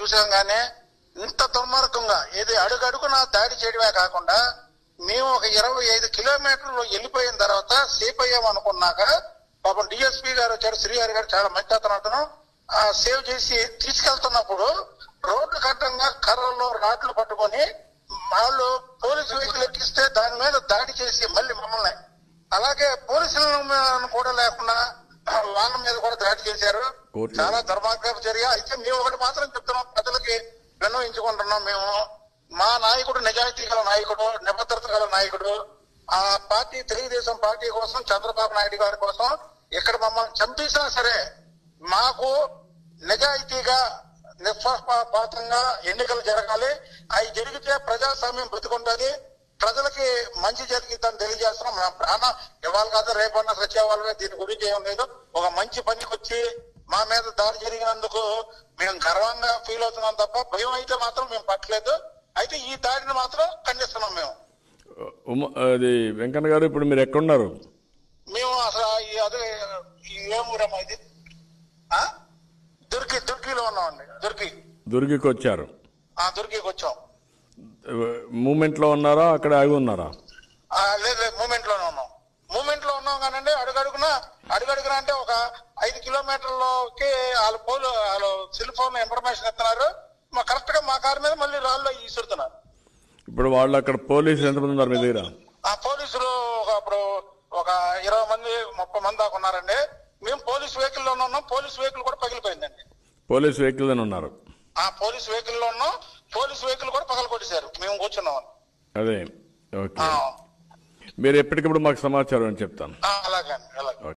చూసాం గానీ ఇంత దుర్మార్గంగా ఏది అడుగడుగున దాడి చేయడమే కాకుండా మేము ఒక ఇరవై ఐదు కిలోమీటర్లు వెళ్ళిపోయిన తర్వాత సేఫ్ అయ్యాం అనుకున్నాక పాపం డిఎస్పీ గారు వచ్చారు శ్రీహరి గారు చాలా మంచి అతను అతను ఆ, సేవ్ చేసి తీసుకెళ్తున్నప్పుడు రోడ్డు కట్టంగా కర్రల్లో రాడ్లు పట్టుకొని వాళ్ళు పోలీసు వెహికల్ ఎక్కిస్తే దాని మీద దాడి చేసి మళ్ళీ మమ్మల్ని అలాగే పోలీసులను కూడా లేకుండా వాళ్ళ మీద కూడా దాడి చేశారు కోర్టులో. చాలా దుర్మార్గపు చర్య అయితే మేము ఒకటి మాత్రం చెప్తున్నాం ప్రజలకి విన్నవించుకుంటున్నాం మేము మా నాయకుడు నిజాయితీ గల నాయకుడు నిబద్ధత గల నాయకుడు ఆ పార్టీ తెలుగుదేశం పార్టీ కోసం చంద్రబాబు నాయుడు గారి కోసం ఇక్కడ మమ్మల్ని చంపేసినా సరే మాకు నిజాయితీగా నిస్వార్థపాతంగా ఎన్నికలు జరగాలి అవి జరిగితే ప్రజాస్వామ్యం బతుకుంటది ప్రజలకి మంచి జరిగిద్దని తెలియజేస్తున్నాం మా ప్రాణ ఇవాళ కాదు రేపన్నా సత్యవాళ్ళమే దీని గురించి ఏం లేదు ఒక మంచి పనికి వచ్చి మా మీద దాడి జరిగినందుకు మేము గర్వంగా ఫీల్ అవుతున్నాం తప్ప భయం అయితే మాత్రం మేము పట్టలేదు అయితే ఈ దాడిని మాత్రం ఖండిస్తున్నాం మేము ఉమ అది వెంకన్న గారు ఇప్పుడు మీరు ఎక్కడున్నారు మేము అసలు ఈ అదే ఈ ఏం ఊరమ్మా ఇది ఆ? దుర్గి దుర్గిలో ఉన్నామండి దుర్గి దుర్గికి వచ్చారు ఆ దుర్గికి వచ్చాం మూమెంట్ లో ఉన్నారా అక్కడ ఆగి ఉన్నారా ఆ, లేదు లేదు మూమెంట్ లోనే ఉన్నాం మూమెంట్ లో ఉన్నాం కానండి అడుగడుగున అడుగడుగున అంటే ఒక ఐదు కిలోమీటర్లకి వాళ్ళు పోలు వాళ్ళు సెల్ ఫోన్ ఇన్ఫర్మేషన్ ఇస్తున్నారు మా కరెక్ట్ గా మా కారు మీద మళ్ళీ రాళ్ళు ఈసురుతున్నారు ఇప్పుడు వాళ్ళు అక్కడ పోలీసులు ఎంతమంది ఉన్నారు మీ దగ్గర ఆ పోలీసులు ఒక అప్పుడు ఒక ఇరవై మంది ముప్పై మంది దాకా ఉన్నారండి మేము పోలీస్ వెహికల్ లో ఉన్నాం పోలీస్ వెహికల్ కూడా పగిలిపోయిందండి పోలీస్ వెహికల్ అని ఉన్నారు ఆ పోలీస్ వెహికల్ లో ఉన్నాం పోలీస్ వెహికల్ కూడా పగల కొట్టేశారు మేము కూర్చున్నాం అదే ఓకే ఆ, మీరు ఎప్పటికప్పుడు మాకు సమాచారం అని చెప్తాను ఆ, అలాగే అండి అలాగే